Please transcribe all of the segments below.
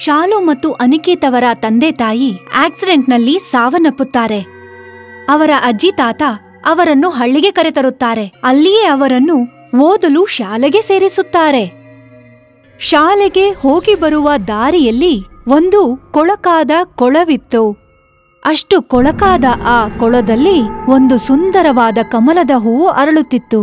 ಶಾಲು ಮತ್ತು ಅನಿಕೇತ್ ಅವರ ತಂದೆ ತಾಯಿ ಆಕ್ಸಿಡೆಂಟ್ನಲ್ಲಿ ಸಾವನ್ನಪ್ಪುತ್ತಾರೆ ಅವರ ಅಜ್ಜಿ ತಾತ ಅವರನ್ನು ಹಳ್ಳಿಗೆ ಕರೆತರುತ್ತಾರೆ ಅಲ್ಲಿಯೇ ಅವರನ್ನು ಓದಲು ಶಾಲೆಗೆ ಸೇರಿಸುತ್ತಾರೆ ಶಾಲೆಗೆ ಹೋಗಿ ಬರುವ ದಾರಿಯಲ್ಲಿ ಒಂದು ಕೊಳಕಾದ ಕೊಳವಿತ್ತು ಅಷ್ಟು ಕೊಳಕಾದ ಆ ಕೊಳದಲ್ಲಿ ಒಂದು ಸುಂದರವಾದ ಕಮಲದ ಹೂವು ಅರಳುತ್ತಿತ್ತು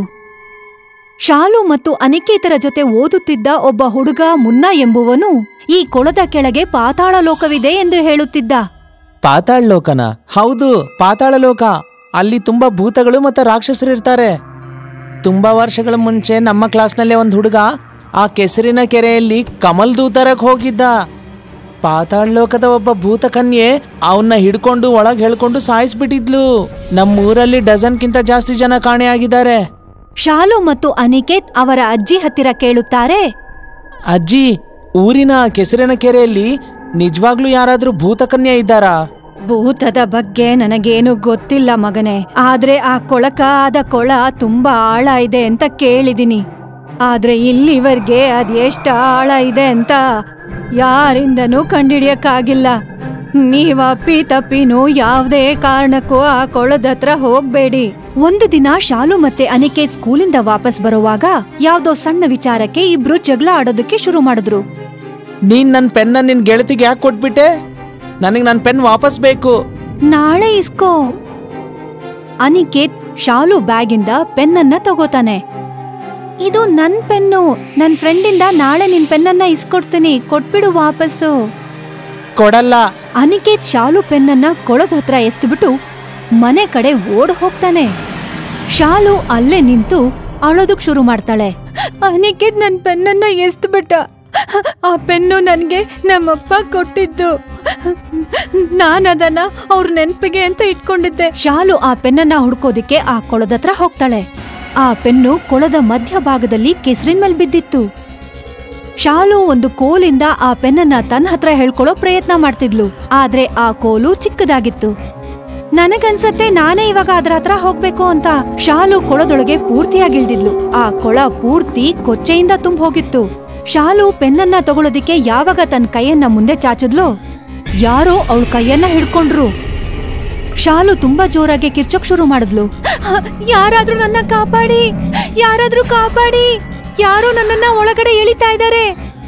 ಶಾಲು ಮತ್ತು ಅನಿಕೇತರ ಜೊತೆ ಓದುತ್ತಿದ್ದ ಒಬ್ಬ ಹುಡುಗ ಮುನ್ನ ಎಂಬುವನು ಈ ಕೊಳದ ಕೆಳಗೆ ಪಾತಾಳ ಲೋಕವಿದೆ ಎಂದು ಹೇಳುತ್ತಿದ್ದ ಪಾತಾಳ ಲೋಕನ ಹೌದು ಪಾತಾಳ ಲೋಕ ಅಲ್ಲಿ ತುಂಬಾ ಭೂತಗಳು ಮತ್ತು ರಾಕ್ಷಸರಿರ್ತಾರೆ ತುಂಬಾ ವರ್ಷಗಳ ಮುಂಚೆ ನಮ್ಮ ಕ್ಲಾಸ್ನಲ್ಲೇ ಒಂದು ಹುಡುಗ ಆ ಕೆಸರಿನ ಕೆರೆಯಲ್ಲಿ ಕಮಲ್ ದೂತರಕ್ಕೆ ಹೋಗಿದ್ದ ಪಾತಾಳ ಲೋಕದ ಒಬ್ಬ ಭೂತ ಕನ್ಯೆ ಅವನ್ನ ಹಿಡ್ಕೊಂಡು ಒಳಗೆ ಹೇಳ್ಕೊಂಡು ಸಾಯಿಸ್ಬಿಟ್ಟಿದ್ಲು ನಮ್ಮೂರಲ್ಲಿ ಡಜನ್ಗಿಂತ ಜಾಸ್ತಿ ಜನ ಕಾಣೆಯಾಗಿದ್ದಾರೆ ಶಾಲು ಮತ್ತು ಅನಿಕೇತ್ ಅವರ ಅಜ್ಜಿ ಹತ್ತಿರ ಕೇಳುತ್ತಾರೆ ಅಜ್ಜಿ ಊರಿನ ಆ ಕೆಸರಿನ ಕೆರೆಯಲ್ಲಿ ನಿಜವಾಗ್ಲೂ ಯಾರಾದ್ರೂ ಭೂತಕನ್ಯೆ ಇದ್ದಾರಾ ಭೂತದ ಬಗ್ಗೆ ನನಗೇನು ಗೊತ್ತಿಲ್ಲ ಮಗನೇ ಆದ್ರೆ ಆ ಕೊಳಕಾದ ಕೊಳ ತುಂಬಾ ಆಳ ಇದೆ ಅಂತ ಕೇಳಿದೀನಿ ಆದ್ರೆ ಇಲ್ಲಿವರೆಗೆ ಅದೆಷ್ಟ ಆಳ ಇದೆ ಅಂತ ಯಾರಿಂದನೂ ಕಂಡಿಡಿಯಕ್ಕಾಗಿಲ್ಲ ನೀವ್ ಅಪ್ಪಿ ತಪ್ಪಿನೂ ಯಾವುದೇ ಕಾರಣಕ್ಕೂ ಆ ಕೊಳದ ಹತ್ರ ಹೋಗ್ಬೇಡಿ ಒಂದು ದಿನ ಶಾಲು ಮತ್ತೆ ಅನಿಕೇತ್ ಸ್ಕೂಲಿಂದ ವಾಪಸ್ ಬರುವಾಗ ಯಾವ್ದೋ ಸಣ್ಣ ವಿಚಾರಕ್ಕೆ ಇಬ್ರು ಜಗಳ ಆಡೋದಕ್ಕೆ ಶುರು ಮಾಡಿದ್ರು ನೀನ್ ನನ್ನ ಪೆನ್ನ ನಿನ್ ಗೆಳತಿಗೆ ಯಾಕೆ ಕೊಟ್ಬಿಟ್ಟೆ ನನಗೆ ನನ್ನ ಪೆನ್ ವಾಪಸ್ ಬೇಕು ನಾಳೆ ಇಸ್ಕೋ ಅನಿಕೇತ್ ಶಾಲು ಬ್ಯಾಗಿಂದ ಪೆನ್ನನ್ನ ತಗೋತಾನೆ ಇದು ನನ್ ಪೆನ್ನು ನನ್ ಫ್ರೆಂಡಿಂದ ನಾಳೆ ನಿನ್ ಪೆನ್ನನ್ನ ಇಸ್ಕೊಡ್ತೀನಿ ಕೊಟ್ಬಿಡು ವಾಪಸ್ಸು ಕೊಡಲ್ಲ ಅನಿಕೇತ್ ಶಾಲು ಪೆನ್ನನ್ನ ಕೊಳದ ಹತ್ರ ಎಸ್ದುಬಿಟ್ಟು ಮನೆ ಕಡೆ ಓಡ್ ಹೋಗ್ತಾನೆ ಶಾಲು ಅಲ್ಲೇ ನಿಂತು ಅಳೋದಕ್ ಶುರು ಮಾಡ್ತಾಳೆ ಅನಿಕೇತ್ ನನ್ ಪೆನ್ನನ್ನ ಎಸ್ದ್ಬಿಟ್ಟ ಆ ಪೆನ್ನು ನನ್ಗೆ ನಮ್ಮಪ್ಪ ಕೊಟ್ಟಿದ್ದು ನಾನದನ್ನ ಅವ್ರ ನೆನ್ಪಿಗೆ ಅಂತ ಇಟ್ಕೊಂಡಿದ್ದೆ ಶಾಲು ಆ ಪೆನ್ನನ್ನ ಹುಡ್ಕೋದಿಕ್ಕೆ ಆ ಕೊಳದ ಹತ್ರ ಹೋಗ್ತಾಳೆ ಆ ಪೆನ್ನು ಕೊಳದ ಮಧ್ಯಭಾಗದಲ್ಲಿ ಕೆಸರಿನ ಮೇಲೆ ಬಿದ್ದಿತ್ತು ಶಾಲು ಒಂದು ಕೋಲಿಂದ ಆ ಪೆನ್ನನ್ನ ತನ್ನ ಹತ್ರ ಹೇಳ್ಕೊಳ್ಳೋ ಪ್ರಯತ್ನ ಮಾಡ್ತಿದ್ಲು ಆದ್ರೆ ಆ ಕೋಲು ಚಿಕ್ಕದಾಗಿತ್ತು ನನಗನ್ಸತ್ತೆ ನಾನೇ ಇವಾಗ ಅದ್ರ ಹತ್ರ ಹೋಗ್ಬೇಕು ಅಂತ ಶಾಲು ಕೊಳದೊಳಗೆ ಪೂರ್ತಿಯಾಗಿ ಇಳ್ದಿದ್ಲು ಆ ಕೊಳ ಪೂರ್ತಿ ಕೊಚ್ಚೆಯಿಂದ ತುಂಬ ಹೋಗಿತ್ತು ಶಾಲು ಪೆನ್ನನ್ನ ತಗೊಳೋದಿಕ್ಕೆ ಯಾವಾಗ ತನ್ನ ಕೈಯನ್ನ ಮುಂದೆ ಚಾಚಿದ್ಲೋ ಯಾರೋ ಅವಳ ಕೈಯನ್ನ ಹಿಡ್ಕೊಂಡ್ರು ಶಾಲು ತುಂಬಾ ಜೋರಾಗಿ ಕಿರ್ಚೋಕ್ ಶುರು ಮಾಡಿದ್ಲು ಯಾರಾದ್ರೂ ನನ್ನ ಕಾಪಾಡಿ ಯಾರಾದ್ರೂ ಕಾಪಾಡಿ ಯಾರೋ ನನ್ನನ್ನ ಒಳಗಡೆ ಎಳಿತಾ ಇದ್ದಾರೆ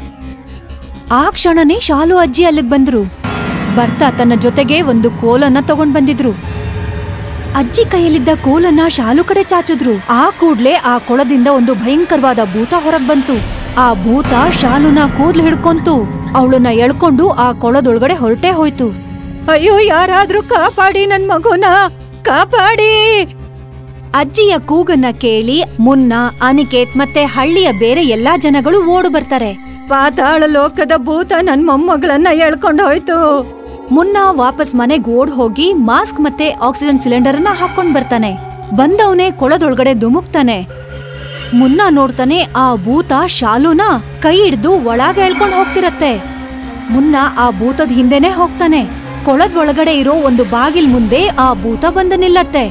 ಆ ಕ್ಷಣನೇ ಶಾಲು ಅಜ್ಜಿ ಅಲ್ಲಿಗ್ ಬಂದ್ರು ಬರ್ತಾ ತನ್ನ ಜೊತೆಗೆ ಒಂದು ಕೋಲನ್ನ ತಗೊಂಡ್ ಬಂದಿದ್ರು ಅಜ್ಜಿ ಕೈಯಲ್ಲಿದ್ದ ಕೋಲನ್ನ ಶಾಲು ಕಡೆ ಚಾಚಿದ್ರು ಆ ಕೂಡ್ಲೆ ಆ ಕೊಳದಿಂದ ಒಂದು ಭಯಂಕರವಾದ ಭೂತ ಹೊರಗ್ ಬಂತು ಆ ಭೂತ ಶಾಲುನ ಕೂದ್ಲು ಹಿಡ್ಕೊಂತು ಅವಳನ್ನ ಎಳ್ಕೊಂಡು ಆ ಕೊಳದೊಳಗಡೆ ಹೊರಟೇ ಹೋಯ್ತು ಅಯ್ಯೋ ಯಾರಾದ್ರೂ ಕಾಪಾಡಿ ನನ್ ಮಗುನ ಕಾಪಾಡಿ ಅಜ್ಜಿಯ ಕೂಗನ್ನ ಕೇಳಿ ಮುನ್ನ ಅನಿಕೇತ್ ಮತ್ತೆ ಹಳ್ಳಿಯ ಬೇರೆ ಎಲ್ಲಾ ಜನಗಳು ಓಡು ಬರ್ತಾರೆ ಪಾತಾಳ ಲೋಕದ ಭೂತ ನನ್ ಮೊಮ್ಮಗಳನ್ನ ಎಳ್ಕೊಂಡು ಹೋಯ್ತು ಮುನ್ನ ವಾಪಸ್ ಮನೆಗ್ ಓಡ್ ಹೋಗಿ ಮಾಸ್ಕ್ ಮತ್ತೆ ಆಕ್ಸಿಜನ್ ಸಿಲಿಂಡರ್ ಅನ್ನ ಹಾಕೊಂಡ್ ಬರ್ತಾನೆ ಬಂದವನೇ ಕೊಳದೊಳಗಡೆ ಧುಮುಕ್ತಾನೆ ಮುನ್ನ ನೋಡ್ತಾನೆ ಆ ಭೂತ ಶಾಲುನ ಕೈ ಹಿಡ್ದು ಒಳಗೆ ಎಳ್ಕೊಂಡ್ ಹೋಗ್ತಿರತ್ತೆ ಮುನ್ನ ಆ ಭೂತದ ಹಿಂದೆನೆ ಹೋಗ್ತಾನೆ ಕೊಳದ ಒಳಗಡೆ ಇರೋ ಒಂದು ಬಾಗಿಲ್ ಮುಂದೆ ಆ ಭೂತ ಬಂದು ನಿಲ್ಲತ್ತೆ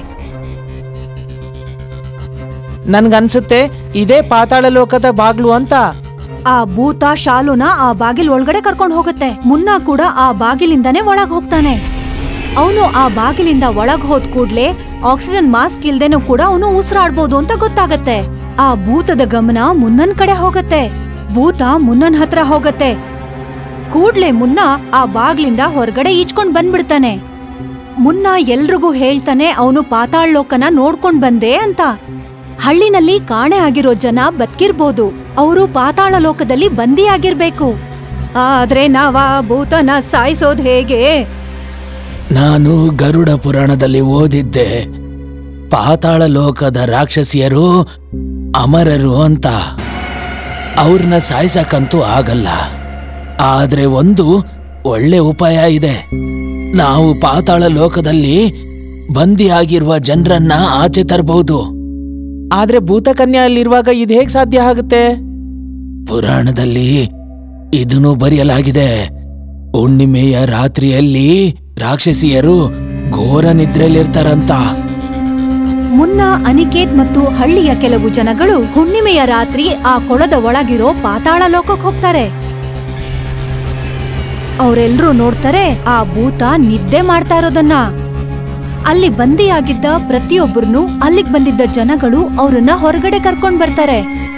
ನನ್ಗನ್ಸುತ್ತೆ ಇದೇ ಪಾತಾಳ ಲೋಕದ ಬಾಗ್ಲು ಅಂತ ಆ ಭೂತ ಶಾಲುನ ಆ ಬಾಗಿಲ್ ಒಳಗಡೆ ಕರ್ಕೊಂಡ್ ಹೋಗುತ್ತೆ ಮುನ್ನ ಕೂಡ ಆ ಬಾಗಿಲಿಂದಾನೇ ಒಳಗ್ ಹೋಗ್ತಾನೆ ಅವನು ಆ ಬಾಗಿಲಿಂದ ಒಳಗ್ ಹೋದ್ ಕೂಡ್ಲೆ ಆಕ್ಸಿಜನ್ ಮಾಸ್ಕ್ ಇಲ್ದೇನೂ ಕೂಡ ಅವನು ಉಸಿರಾಡ್ಬೋದು ಅಂತ ಗೊತ್ತಾಗತ್ತೆ ಆ ಭೂತದ ಗಮನ ಮುನ್ನನ್ ಕಡೆ ಹೋಗತ್ತೆ ಭೂತ ಮುನ್ನನ್ ಹತ್ರ ಹೋಗತ್ತೆ ಕೂಡ್ಲೆ ಮುನ್ನ ಆ ಬಾಗ್ಲಿಂದ ಹೊರಗಡೆ ಈಚ್ಕೊಂಡ್ ಬಂದ್ಬಿಡ್ತಾನೆ ಮುನ್ನ ಎಲ್ರಿಗೂ ಹೇಳ್ತಾನೆ ಅವನು ಪಾತಾಳ್ ಲೋಕನ ನೋಡ್ಕೊಂಡ್ ಬಂದೆ ಅಂತ ಹಳ್ಳಿನಲ್ಲಿ ಕಾಣೆ ಆಗಿರೋ ಜನ ಬದುಕಿರ್ಬೋದು ಅವರು ಪಾತಾಳ ಲೋಕದಲ್ಲಿ ಬಂದಿಯಾಗಿರ್ಬೇಕು ಆದ್ರೆ ನಾವ ಭೂತನ ಸಾಯಿಸೋದ್ ಹೇಗೆ ನಾನು ಗರುಡ ಪುರಾಣದಲ್ಲಿ ಓದಿದ್ದೆ ಪಾತಾಳ ಲೋಕದ ರಾಕ್ಷಸಿಯರು ಅಮರರು ಅಂತ ಅವ್ರನ್ನ ಸಾಯ್ಸಕ್ಕಂತೂ ಆಗಲ್ಲ ಆದ್ರೆ ಒಂದು ಒಳ್ಳೆ ಉಪಾಯ ಇದೆ ನಾವು ಪಾತಾಳ ಲೋಕದಲ್ಲಿ ಬಂದಿಯಾಗಿರುವ ಜನರನ್ನ ಆಚೆ ತರಬಹುದು ಆದ್ರೆ ಭೂತಕನ್ಯಾ ಅಲ್ಲಿರುವಾಗ ಇದು ಹೇಗ್ ಸಾಧ್ಯ ಆಗುತ್ತೆ ಪುರಾಣದಲ್ಲಿ ಇದನ್ನು ಬರೆಯಲಾಗಿದೆ ಹುಣ್ಣಿಮೆಯ ರಾತ್ರಿಯಲ್ಲಿ ರಾಕ್ಷಸಿಯರು ಘೋರ ನಿದ್ರೆಯಲ್ಲಿರ್ತಾರಂತ ಮುನ್ನ ಅನಿಕೇತ್ ಮತ್ತು ಹಳ್ಳಿಯ ಕೆಲವು ಜನಗಳು ಹುಣ್ಣಿಮೆಯ ರಾತ್ರಿ ಆ ಕೊಳದ ಒಳಗಿರೋ ಪಾತಾಳ ಲೋಕಕ್ಕೆ ಹೋಗ್ತಾರೆ ಅವರೆಲ್ಲರೂ ನೋಡ್ತಾರೆ ಆ ಭೂತ ನಿದ್ದೆ ಮಾಡ್ತಾ ಇರೋದನ್ನ ಅಲ್ಲಿ ಬಂದಿಯಾಗಿದ್ದ ಪ್ರತಿಯೊಬ್ಬರನ್ನು ಅಲ್ಲಿಗ್ ಬಂದಿದ್ದ ಜನಗಳು ಅವ್ರನ್ನ ಹೊರಗಡೆ ಕರ್ಕೊಂಡ್ ಬರ್ತಾರೆ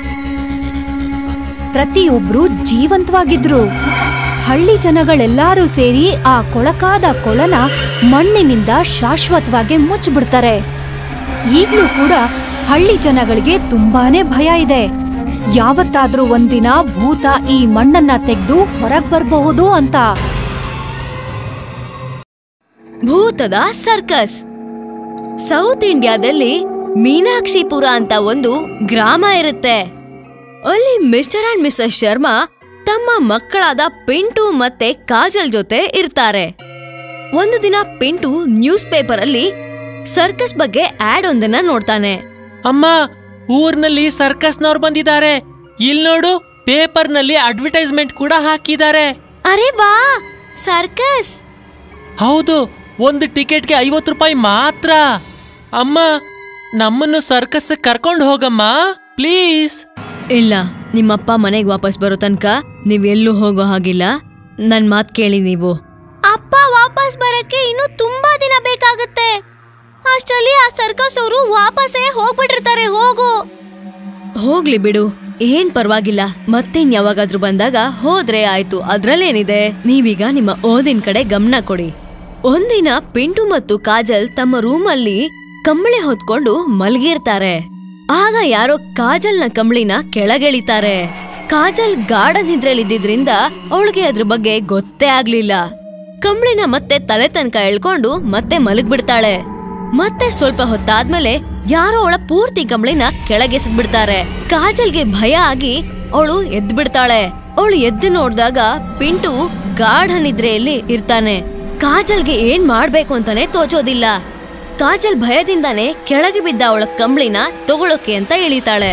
ಪ್ರತಿಯೊಬ್ರು ಜೀವಂತವಾಗಿದ್ರು ಹಳ್ಳಿ ಜನಗಳೆಲ್ಲರೂ ಸೇರಿ ಆ ಕೊಳಕಾದ ಕೊಳನ ಮಣ್ಣಿನಿಂದ ಶಾಶ್ವತವಾಗಿ ಮುಚ್ಚಿಬಿಡ್ತಾರೆ ಈಗ್ಲೂ ಕೂಡ ಹಳ್ಳಿ ಜನಗಳಿಗೆ ತುಂಬಾನೇ ಭಯ ಇದೆ ಯಾವತ್ತಾದ್ರೂ ಒಂದಿನ ಭೂತ ಈ ಮಣ್ಣನ್ನ ತೆಗೆದು ಹೊರಗ್ ಬರಬಹುದು ಅಂತ ಭೂತದ ಸರ್ಕಸ್ ಸೌತ್ ಇಂಡಿಯಾದಲ್ಲಿ ಮೀನಾಕ್ಷಿಪುರ ಅಂತ ಒಂದು ಗ್ರಾಮ ಇರುತ್ತೆ ಅಲ್ಲಿ ಮಿಸ್ಟರ್ ಅಂಡ್ ಮಿಸಸ್ ಶರ್ಮಾ ತಮ್ಮ ಮಕ್ಕಳಾದ ಪಿಂಟು ಮತ್ತೆ ಕಾಜಲ್ ಜೊತೆ ಇರ್ತಾರೆ ಒಂದು ದಿನ ಪಿಂಟು ನ್ಯೂಸ್ ಪೇಪರ್ ಅಲ್ಲಿ ಸರ್ಕಸ್ ಬಗ್ಗೆ ಆಡ್ ಒಂದನ್ನ ನೋಡ್ತಾನೆ ಅಮ್ಮ ಊರ್ನಲ್ಲಿ ಸರ್ಕಸ್ನವ್ರು ಬಂದಿದ್ದಾರೆ ಇಲ್ ನೋಡು ಪೇಪರ್ನಲ್ಲಿ ಅಡ್ವರ್ಟೈಸ್ಮೆಂಟ್ ಕೂಡ ಹಾಕಿದ್ದಾರೆ ಅರೆ ವಾ ಸರ್ಕಸ್ ಹೌದು ಒಂದು ಟಿಕೆಟ್ಗೆ ಐವತ್ತು ರೂಪಾಯಿ ಮಾತ್ರ ಅಮ್ಮ ನಮ್ಮನ್ನು ಸರ್ಕಸ್ ಕರ್ಕೊಂಡು ಹೋಗಮ್ಮ ಪ್ಲೀಸ್ ಇಲ್ಲ ನಿಮ್ಮಪ್ಪ ಮನೆಗೆ ವಾಪಸ್ ಬರೋ ತನಕ ನೀವೆಲ್ಲೂ ಹೋಗೋ ಹಾಗಿಲ್ಲ ನನ್ ಮಾತ್ ಕೇಳಿ ನೀವು ಅಪ್ಪ ವಾಪಸ್ ಬರಕ್ಕೆ ಇನ್ನು ತುಂಬಾ ದಿನ ಬೇಕಾಗುತ್ತೆ ಅಷ್ಟರಲ್ಲಿ ಆ ಸರ್ಕಸ್ ಅವರು ವಾಪಸ್ಸೇ ಹೋಗ್ಬಿಟ್ಟಿರ್ತಾರೆ ಹೋಗು ಹೋಗ್ಲಿ ಬಿಡು ಏನ್ ಪರವಾಗಿಲ್ಲ ಮತ್ತಿನ್ ಯಾವಾಗಾದ್ರೂ ಬಂದಾಗ ಹೋದ್ರೆ ಆಯ್ತು ಅದ್ರಲ್ಲೇನಿದೆ ನೀವೀಗ ನಿಮ್ಮ ಓದಿನ ಕಡೆ ಗಮನ ಕೊಡಿ ಒಂದಿನ ಪಿಂಟು ಮತ್ತು ಕಾಜಲ್ ತಮ್ಮ ರೂಮಲ್ಲಿ ಕಂಬಳಿ ಹೊತ್ಕೊಂಡು ಮಲ್ಗಿರ್ತಾರೆ ಆಗ ಯಾರೋ ಕಾಜಲ್ನ ಕಂಬಳಿನ ಕೆಳಗೆಳಿತಾರೆ ಕಾಜಲ್ ಗಾರ್ಡನ್ ನಿದ್ರೆಲಿದ್ದಿದ್ರಿಂದ ಅವಳಿಗೆ ಅದ್ರ ಬಗ್ಗೆ ಗೊತ್ತೇ ಆಗ್ಲಿಲ್ಲ ಕಂಬಳಿನ ಮತ್ತೆ ತಲೆ ತನಕ ಎಳ್ಕೊಂಡು ಮತ್ತೆ ಮಲಗ್ಬಿಡ್ತಾಳೆ ಮತ್ತೆ ಸ್ವಲ್ಪ ಹೊತ್ತಾದ್ಮೇಲೆ ಯಾರೋ ಅವಳ ಪೂರ್ತಿ ಕಂಬಳಿನ ಕೆಳಗೆಸೆದ್ ಬಿಡ್ತಾರೆ ಕಾಜಲ್ಗೆ ಭಯ ಆಗಿ ಅವಳು ಎದ್ದು ಬಿಡ್ತಾಳೆ ಅವಳು ಎದ್ದು ನೋಡ್ದಾಗ ಪಿಂಟು ಗಾಢ ನಿದ್ರೆಯಲ್ಲಿ ಇರ್ತಾನೆ ಕಾಜಲ್ಗೆ ಏನ್ ಮಾಡ್ಬೇಕು ಅಂತಾನೆ ತೋಚೋದಿಲ್ಲ ಕಾಜಲ್ ಭಯದಿಂದಾನೆ ಕೆಳಗೆ ಬಿದ್ದ ಅವಳ ಕಂಬಳಿನ ತಗೊಳಕ್ಕೆ ಅಂತ ಇಳಿತಾಳೆ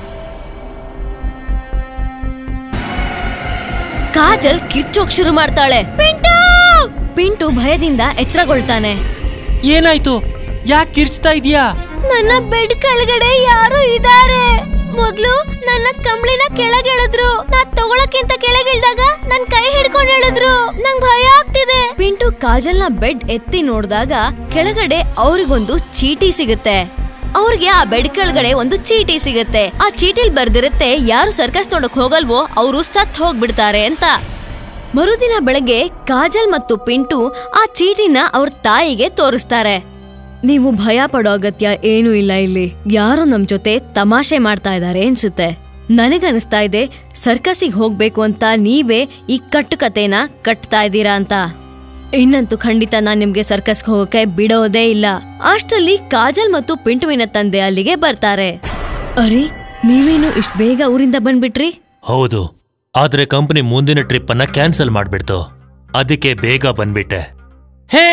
ಕಾಜಲ್ ಕಿರ್ಚೋಕ್ ಶುರು ಮಾಡ್ತಾಳೆ ಪಿಂಟು ಪಿಂಟು ಭಯದಿಂದ ಎಚ್ಚರಗೊಳ್ತಾನೆ ಏನಾಯ್ತು ಯಾಕೆ ಕಿರ್ಚ್ತಾ ಇದೀಯಾ ನನ್ನ ಬೆಡ್ ಕೆಳಗಡೆ ಯಾರು ಇದ್ದಾರೆ ಮೊದ್ಲು ನನ್ನ ಕಂಬಳಿನ ಕೆಳಗೆಳೆದ್ರು ನಾ ತಗೊಳಕ್ಕಿಂತ ಕೆಳಗಿಳ್ದಾಗ ನನ್ ಕೈ ಹಿಡ್ಕೊಂಡು ಹೇಳಿದ್ರು ನಂಗ್ ಭಯ ಆಗ್ತಿದೆ ಪಿಂಟು ಕಾಜಲ್ನ ಬೆಡ್ ಎತ್ತಿ ನೋಡಿದಾಗ ಕೆಳಗಡೆ ಅವ್ರಿಗೊಂದು ಚೀಟಿ ಸಿಗುತ್ತೆ ಅವ್ರಿಗೆ ಆ ಬೆಡ್ ಕೆಳಗಡೆ ಒಂದು ಚೀಟಿ ಸಿಗುತ್ತೆ ಆ ಚೀಟಿಲ್ ಬರ್ದಿರುತ್ತೆ ಯಾರು ಸರ್ಕಸ್ ನೋಡಕ್ ಹೋಗಲ್ವೋ ಅವರು ಸತ್ ಹೋಗ್ಬಿಡ್ತಾರೆ ಅಂತ ಮರುದಿನ ಬೆಳಗ್ಗೆ ಕಾಜಲ್ ಮತ್ತು ಪಿಂಟು ಆ ಚೀಟಿನ ಅವ್ರ ತಾಯಿಗೆ ತೋರಿಸ್ತಾರೆ ನೀವು ಭಯ ಪಡೋ ಅಗತ್ಯ ಏನೂ ಇಲ್ಲ ಇಲ್ಲಿ ಯಾರೋ ನಮ್ ಜೊತೆ ತಮಾಷೆ ಮಾಡ್ತಾ ಇದ್ದಾರೆ ಅನ್ಸುತ್ತೆ ನನಗನ್ನಿಸ್ತಾ ಇದೆ ಸರ್ಕಸಿಗೆ ಹೋಗ್ಬೇಕು ಅಂತ ನೀವೇ ಈ ಕಟ್ಟುಕತೆನ ಕಟ್ತಾ ಇದ್ದೀರಾ ಅಂತ ಇನ್ನಂತೂ ಖಂಡಿತ ನಾನ್ ನಿಮ್ಗೆ ಸರ್ಕಸ್ಗೆ ಹೋಗಕ್ಕೆ ಬಿಡೋದೇ ಇಲ್ಲ ಅಷ್ಟರಲ್ಲಿ ಕಾಜಲ್ ಮತ್ತು ಪಿಂಟುವಿನ ತಂದೆ ಅಲ್ಲಿಗೆ ಬರ್ತಾರೆ ಅರೆ ನೀವೇನು ಇಷ್ಟ್ ಬೇಗ ಊರಿಂದ ಬಂದ್ಬಿಟ್ರಿ ಹೌದು ಆದ್ರೆ ಕಂಪನಿ ಮುಂದಿನ ಟ್ರಿಪ್ ಅನ್ನ ಕ್ಯಾನ್ಸಲ್ ಮಾಡ್ಬಿಡ್ತು ಅದಕ್ಕೆ ಬೇಗ ಬಂದ್ಬಿಟ್ಟೆ ಹೇ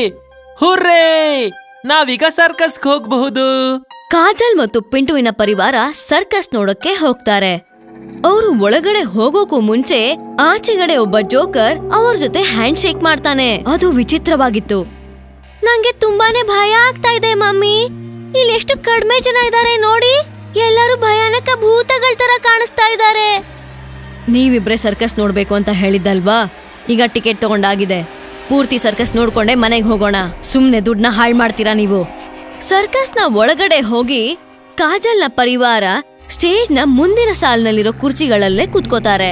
ಹುರ್ರೇ ನಾವೀಗ ಸರ್ಕಸ್ಗೆ ಹೋಗಬಹುದು ಕಾಜಲ್ ಮತ್ತು ಪಿಂಟುವಿನ ಪರಿವಾರ ಸರ್ಕಸ್ ನೋಡಕ್ಕೆ ಹೋಗ್ತಾರೆ ಅವರು ಒಳಗಡೆ ಹೋಗೋಕು ಮುಂಚೆ ಆಚೆಗಡೆ ಒಬ್ಬ ಜೋಕರ್ ಅವ್ರ ಜೊತೆ ಹ್ಯಾಂಡ್ ಶೇಕ್ ಮಾಡ್ತಾನೆ ಅದು ವಿಚಿತ್ರವಾಗಿತ್ತು ನಂಗೆ ತುಂಬಾನೇ ಭಯ ಆಗ್ತಾ ಇದೆ ಮಮ್ಮಿ ಇಲ್ಲಿ ಎಷ್ಟು ಕಡಿಮೆ ಜನ ಇದ್ದಾರೆ ನೋಡಿ ಎಲ್ಲರೂ ಭಯಾನಕ ಭೂತಗಳ ತರ ಕಾಣಿಸ್ತಾ ಇದ್ದಾರೆ ನೀವಿಬ್ರೆ ಸರ್ಕಸ್ ನೋಡ್ಬೇಕು ಅಂತ ಹೇಳಿದ್ದಲ್ವಾ ಈಗ ಟಿಕೆಟ್ ತಗೊಂಡಾಗಿದೆ ಪೂರ್ತಿ ಸರ್ಕಸ್ ನೋಡ್ಕೊಂಡೆ ಮನೆಗೆ ಹೋಗೋಣ ಸುಮ್ನೆ ದುಡ್ಡನ್ನ ಹಾಳ್ ಮಾಡ್ತೀರಾ ನೀವು ಸರ್ಕಸ್ನ ಒಳಗಡೆ ಹೋಗಿ ಕಾಜಲ್ನ ಪರಿವಾರ ಸ್ಟೇಜ್ನ ಮುಂದಿನ ಸಾಲಿನಲ್ಲಿರೋ ಕುರ್ಚಿಗಳಲ್ಲೇ ಕೂತ್ಕೋತಾರೆ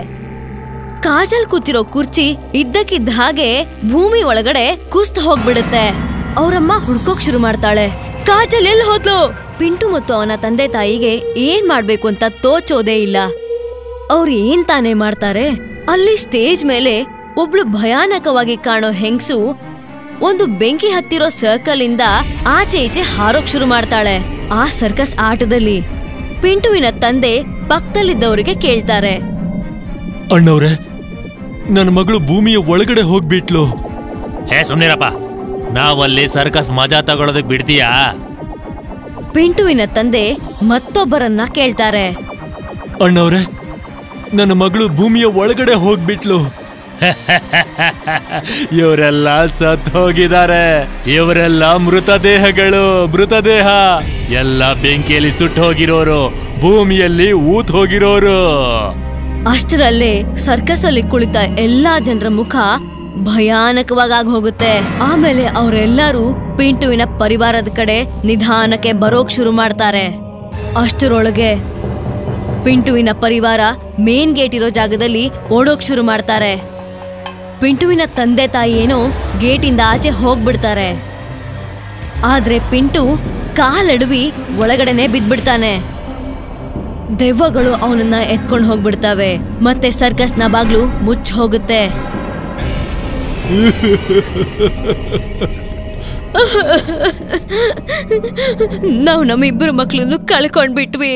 ಕಾಜಲ್ ಕೂತಿರೋ ಕುರ್ಚಿ ಇದ್ದಕ್ಕಿದ್ದ ಹಾಗೆ ಭೂಮಿ ಒಳಗಡೆ ಕುಸ್ತ್ ಹೋಗ್ಬಿಡುತ್ತೆ ಅವರಮ್ಮ ಹುಡ್ಕೋಕ್ ಶುರು ಮಾಡ್ತಾಳೆ ಕಾಜಲ್ ಎಲ್ಲಿ ಹೋದ್ಲು ಪಿಂಟು ಮತ್ತು ಅವನ ತಂದೆ ತಾಯಿಗೆ ಏನ್ ಮಾಡ್ಬೇಕು ಅಂತ ತೋಚೋದೇ ಇಲ್ಲ ಅವ್ರು ಏನ್ ತಾನೇ ಮಾಡ್ತಾರೆ ಅಲ್ಲಿ ಸ್ಟೇಜ್ ಮೇಲೆ ಒಬ್ಳು ಭಯಾನಕವಾಗಿ ಕಾಣೋ ಹೆಂಗ್ಸು ಒಂದು ಬೆಂಕಿ ಹತ್ತಿರೋ ಸರ್ಕಲ್ ಇಂದ ಆಚೆ ಈಚೆ ಹಾರೋಕ್ ಶುರು ಮಾಡ್ತಾಳೆ ಆ ಸರ್ಕಸ್ ಆಟದಲ್ಲಿ ಪಿಂಟುವಿನ ತಂದೆ ಪಕ್ಕದಲ್ಲಿದ್ದವರಿಗೆ ಕೇಳ್ತಾರೆ ಅಣ್ಣವ್ರೆ ನನ್ನ ಮಗಳು ಭೂಮಿಯ ಒಳಗಡೆ ಹೋಗ್ಬಿಟ್ಲು ಹೇ ಸುಮ್ನಿರಪ್ಪ ನಾವಲ್ಲಿ ಸರ್ಕಸ್ ಮಜಾ ತಗೊಳೋದಕ್ ಬಿಡ್ತೀಯಾ ಪಿಂಟುವಿನ ತಂದೆ ಮತ್ತೊಬ್ಬರನ್ನ ಕೇಳ್ತಾರೆ ಅಣ್ಣವ್ರೆ ನನ್ನ ಮಗಳು ಭೂಮಿಯ ಒಳಗಡೆ ಹೋಗ್ಬಿಟ್ಲು ಇವರೆಲ್ಲ ಸತ್ ಹೋಗಿದ್ದಾರೆ ಇವರೆಲ್ಲ ಮೃತದೇಹಗಳು ಮೃತದೇಹ ಎಲ್ಲ ಬೆಂಕಿಯಲ್ಲಿ ಸುಟ್ಟು ಹೋಗಿರೋರು ಭೂಮಿಯಲ್ಲಿ ಊತ್ ಹೋಗಿರೋರು ಅಷ್ಟರಲ್ಲೇ ಸರ್ಕಸ್ ಅಲ್ಲಿ ಕುಳಿತ ಎಲ್ಲಾ ಜನರ ಮುಖ ಭಯಾನಕವಾಗಿ ಆಗ್ ಹೋಗುತ್ತೆ ಆಮೇಲೆ ಅವರೆಲ್ಲರೂ ಪಿಂಟುವಿನ ಪರಿವಾರದ ಕಡೆ ನಿಧಾನಕ್ಕೆ ಬರೋಕ್ ಶುರು ಮಾಡ್ತಾರೆ ಅಷ್ಟರೊಳಗೆ ಪಿಂಟುವಿನ ಪರಿವಾರ ಮೇನ್ ಗೇಟ್ ಇರೋ ಜಾಗದಲ್ಲಿ ಓಡೋಕ್ ಶುರು ಮಾಡ್ತಾರೆ ಪಿಂಟುವಿನ ತಂದೆ ತಾಯಿ ಏನೋ ಗೇಟಿಂದ ಆಚೆ ಹೋಗ್ಬಿಡ್ತಾರೆ ಆದ್ರೆ ಪಿಂಟು ಕಾಲೆಡವಿ ಒಳಗಡೆನೆ ಬಿದ್ಬಿಡ್ತಾನೆ ದೆವ್ವಗಳು ಅವನನ್ನ ಎತ್ಕೊಂಡು ಹೋಗ್ಬಿಡ್ತವೆ ಮತ್ತೆ ಸರ್ಕಸ್ನ ಬಾಗ್ಲು ಮುಚ್ಚ ಹೋಗುತ್ತೆ ನಾವು ನಮ್ಮಿಬ್ಬರು ಮಕ್ಕಳನ್ನು ಕಳ್ಕೊಂಡ್ಬಿಟ್ವಿ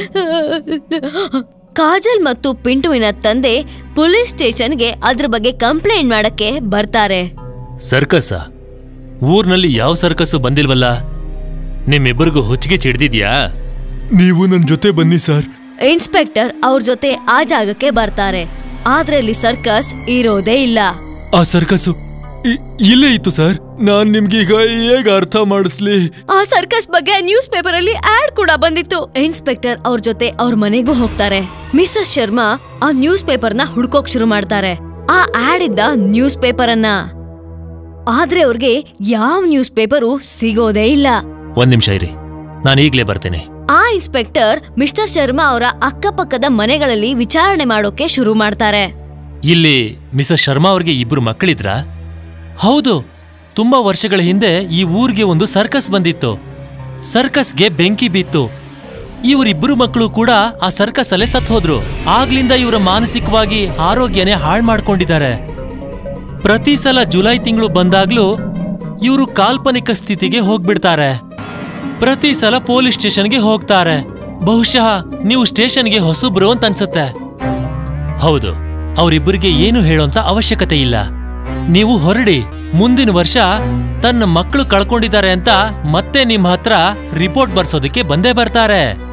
ಕಾಜಲ್ ಮತ್ತು ಪಿಂಟುವಿನ ತಂದೆ ಪೊಲೀಸ್ ಸ್ಟೇಷನ್ಗೆ ಅದ್ರ ಬಗ್ಗೆ ಕಂಪ್ಲೇಂಟ್ ಮಾಡಕ್ಕೆ ಬರ್ತಾರೆ ಸರ್ಕಸ್ಸ ಊರ್ನಲ್ಲಿ ಯಾವ ಸರ್ಕಸ್ಸು ಬಂದಿಲ್ವಲ್ಲ ನಿಮ್ಮಿಬ್ಬರಿಗೂ ಹುಚ್ಚಿಗೆ ಚಿಡ್ದಿದ್ಯಾ ನೀವು ನನ್ನ ಜೊತೆ ಬನ್ನಿ ಸರ್ ಇನ್ಸ್ಪೆಕ್ಟರ್ ಅವ್ರ ಜೊತೆ ಆ ಜಾಗಕ್ಕೆ ಬರ್ತಾರೆ ಆದ್ರೆ ಅಲ್ಲಿ ಸರ್ಕಸ್ ಇರೋದೇ ಇಲ್ಲ ಆ ಸರ್ಕಸ್ಸು ಇ- ಇಲ್ಲೇ ಇತ್ತು ಸರ್ ನಾನ್ ನಿಮ್ಗೀಗ ಹೇಗೆ ಅರ್ಥ ಮಾಡಿಸ್ಲಿ ಆ ಸರ್ಕಸ್ ಬಗ್ಗೆ ನ್ಯೂಸ್ ಪೇಪರ್ ಅಲ್ಲಿ ಆಡ್ ಕೂಡ ಬಂದಿತ್ತು ಇನ್ಸ್ಪೆಕ್ಟರ್ ಅವ್ರ ಜೊತೆ ಅವ್ರ ಮನೆಗೂ ಹೋಗ್ತಾರೆ ಮಿಸಸ್ ಶರ್ಮಾ ಆ ನ್ಯೂಸ್ ಪೇಪರ್ ನ ಹುಡ್ಕೋಕ್ ಶುರು ಮಾಡ್ತಾರೆ ಆ ಆಡ್ ಇದ್ದ ನ್ಯೂಸ್ ಪೇಪರ್ ಅನ್ನ ಆದ್ರೆ ಅವ್ರಿಗೆ ಯಾವ ನ್ಯೂಸ್ ಪೇಪರು ಸಿಗೋದೇ ಇಲ್ಲ ಒಂದ್ ನಿಮಿಷ ಇರಿ ನಾನು ಈಗ್ಲೇ ಬರ್ತೇನೆ ಆ ಇನ್ಸ್ಪೆಕ್ಟರ್ ಮಿಸ್ಟರ್ ಶರ್ಮಾ ಅವರ ಅಕ್ಕಪಕ್ಕದ ಮನೆಗಳಲ್ಲಿ ವಿಚಾರಣೆ ಮಾಡೋಕೆ ಶುರು ಮಾಡ್ತಾರೆ ಇಲ್ಲಿ ಮಿಸಸ್ ಶರ್ಮಾ ಅವ್ರಿಗೆ ಇಬ್ರು ಮಕ್ಕಳಿದ್ರಾ ಹೌದು ತುಂಬಾ ವರ್ಷಗಳ ಹಿಂದೆ ಈ ಊರಿಗೆ ಒಂದು ಸರ್ಕಸ್ ಬಂದಿತ್ತು ಸರ್ಕಸ್ಗೆ ಬೆಂಕಿ ಬಿತ್ತು ಇವರಿಬ್ಬರು ಮಕ್ಕಳು ಕೂಡ ಆ ಸರ್ಕಸ್ ಅಲ್ಲೇ ಸತ್ ಹೋದ್ರು ಆಗ್ಲಿಂದ ಇವರ ಮಾನಸಿಕವಾಗಿ ಆರೋಗ್ಯನೇ ಹಾಳು ಮಾಡ್ಕೊಂಡಿದ್ದಾರೆ ಪ್ರತಿ ಸಲ ಜುಲೈ ತಿಂಗಳು ಬಂದಾಗ್ಲೂ ಇವರು ಕಾಲ್ಪನಿಕ ಸ್ಥಿತಿಗೆ ಹೋಗ್ಬಿಡ್ತಾರೆ ಪ್ರತಿ ಸಲ ಪೊಲೀಸ್ ಸ್ಟೇಷನ್ಗೆ ಹೋಗ್ತಾರೆ ಬಹುಶಃ ನೀವು ಸ್ಟೇಷನ್ಗೆ ಹೊಸಬ್ರು ಅಂತ ಅನ್ಸುತ್ತೆ ಹೌದು ಅವರಿಬ್ಬರಿಗೆ ಏನು ಹೇಳೋಂತ ಅವಶ್ಯಕತೆ ಇಲ್ಲ ನೀವು ಹೊರಡಿ ಮುಂದಿನ ವರ್ಷ ತನ್ನ ಮಕ್ಕಳು ಕಳ್ಕೊಂಡಿದ್ದಾರೆ ಅಂತ ಮತ್ತೆ ನಿಮ್ಮ ಹತ್ರ ರಿಪೋರ್ಟ್ ಬರ್ಸೋದಕ್ಕೆ ಬಂದೇ ಬರ್ತಾರೆ